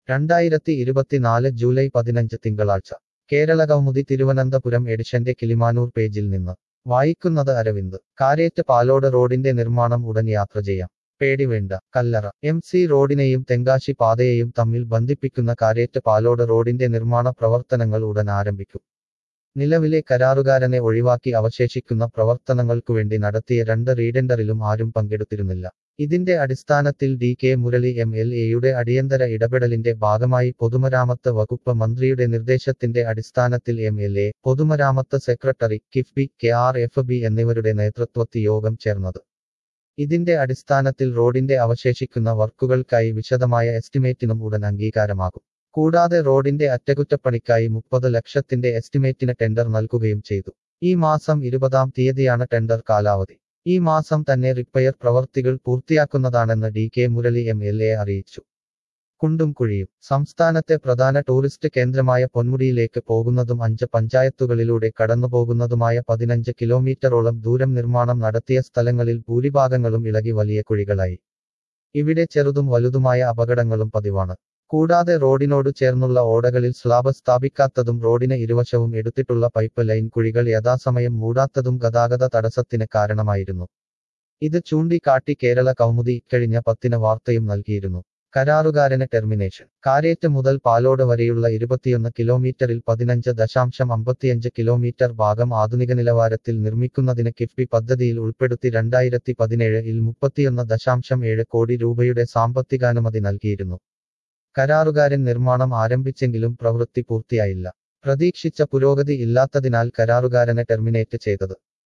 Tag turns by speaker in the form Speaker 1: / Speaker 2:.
Speaker 1: രണ്ടായിരത്തി ഇരുപത്തിനാല് ജൂലൈ പതിനഞ്ച് തിങ്കളാഴ്ച കേരള കൗമുദി തിരുവനന്തപുരം എഡിഷന്റെ കിളിമാനൂർ പേജിൽ നിന്ന് വായിക്കുന്നത് അരവിന്ദ് കാരേറ്റ് പാലോട് റോഡിന്റെ നിർമ്മാണം ഉടൻ യാത്ര ചെയ്യാം പേടി വേണ്ട കല്ലറ എം സി റോഡിനെയും തെങ്കാശി പാതയെയും തമ്മിൽ ബന്ധിപ്പിക്കുന്ന കാരേറ്റ് പാലോട് റോഡിന്റെ നിർമ്മാണ പ്രവർത്തനങ്ങൾ ഉടൻ ആരംഭിക്കും നിലവിലെ കരാറുകാരനെ ഒഴിവാക്കി അവശേഷിക്കുന്ന പ്രവർത്തനങ്ങൾക്കുവേണ്ടി നടത്തിയ രണ്ട് റീഡെൻഡറിലും ആരും പങ്കെടുത്തിരുന്നില്ല ഇതിന്റെ അടിസ്ഥാനത്തിൽ D K Murali M L എയുടെ അടിയന്തര ഇടപെടലിന്റെ ഭാഗമായി പൊതുമരാമത്ത് വകുപ്പ് മന്ത്രിയുടെ നിർദ്ദേശത്തിന്റെ അടിസ്ഥാനത്തിൽ എം എൽ എ പൊതുമരാമത്ത് secretary KIIFB K R F B എന്നിവരുടെ നേതൃത്വത്തിൽ യോഗം ചേർന്നത് ഇതിന്റെ അടിസ്ഥാനത്തിൽ റോഡിന്റെ അവശേഷിക്കുന്ന വർക്കുകൾക്കായി വിശദമായ എസ്റ്റിമേറ്റിനും ഉടൻ അംഗീകാരമാകും കൂടാതെ റോഡിന്റെ അറ്റകുറ്റപ്പണിക്കായി മുപ്പത് ലക്ഷത്തിന്റെ എസ്റ്റിമേറ്റിന് ടെൻഡർ നൽകുകയും ചെയ്തു ഈ മാസം ഇരുപതാം തീയതിയാണ് ടെൻഡർ കാലാവധി ഈ മാസം തന്നെ റിപ്പയർ പ്രവർത്തികൾ പൂർത്തിയാക്കുന്നതാണെന്ന് D K Murali M L A അറിയിച്ചു കുണ്ടും കുഴിയും സംസ്ഥാനത്തെ പ്രധാന ടൂറിസ്റ്റ് കേന്ദ്രമായ പൊന്മുടിയിലേക്ക് പോകുന്നതും അഞ്ച് പഞ്ചായത്തുകളിലൂടെ കടന്നുപോകുന്നതുമായ പതിനഞ്ച് കിലോമീറ്ററോളം ദൂരം നിർമ്മാണം നടത്തിയ സ്ഥലങ്ങളിൽ ഭൂരിഭാഗങ്ങളും ഇളകി വലിയ കുഴികളായി ഇവിടെ ചെറുതും വലുതുമായ അപകടങ്ങളും പതിവാണ് കൂടാതെ റോഡിനോട് ചേർന്നുള്ള ഓടകളിൽ സ്ലാബ് സ്ഥാപിക്കാത്തതും റോഡിന് ഇരുവശവും എടുത്തിട്ടുള്ള പൈപ്പ് ലൈൻ കുഴികൾ യഥാസമയം മൂടാത്തതും ഗതാഗത തടസ്സത്തിന് കാരണമായിരുന്നു ഇത് ചൂണ്ടിക്കാട്ടി കേരള കൗമുദി ഇക്കഴിഞ്ഞ പത്തിന് വാർത്തയും നൽകിയിരുന്നു കരാറുകാരന് ടെർമിനേഷൻ കാരേറ്റ് മുതൽ പാലോട് വരെയുള്ള ഇരുപത്തിയൊന്ന് കിലോമീറ്ററിൽ പതിനഞ്ച് ദശാംശം അമ്പത്തിയഞ്ച് കിലോമീറ്റർ ഭാഗം ആധുനിക നിലവാരത്തിൽ നിർമ്മിക്കുന്നതിന് കിഫ്ബി പദ്ധതിയിൽ ഉൾപ്പെടുത്തി രണ്ടായിരത്തി പതിനേഴിൽ മുപ്പത്തിയൊന്ന് ദശാംശം ഏഴ് കോടി രൂപയുടെ സാമ്പത്തികാനുമതി നൽകിയിരുന്നു കരാറുകാരൻ നിർമ്മാണം ആരംഭിച്ചെങ്കിലും പ്രവൃത്തി പൂർത്തിയായില്ല പ്രതീക്ഷിച്ച പുരോഗതി ഇല്ലാത്തതിനാൽ കരാറുകാരനെ ടെർമിനേറ്റ് ചെയ്തത്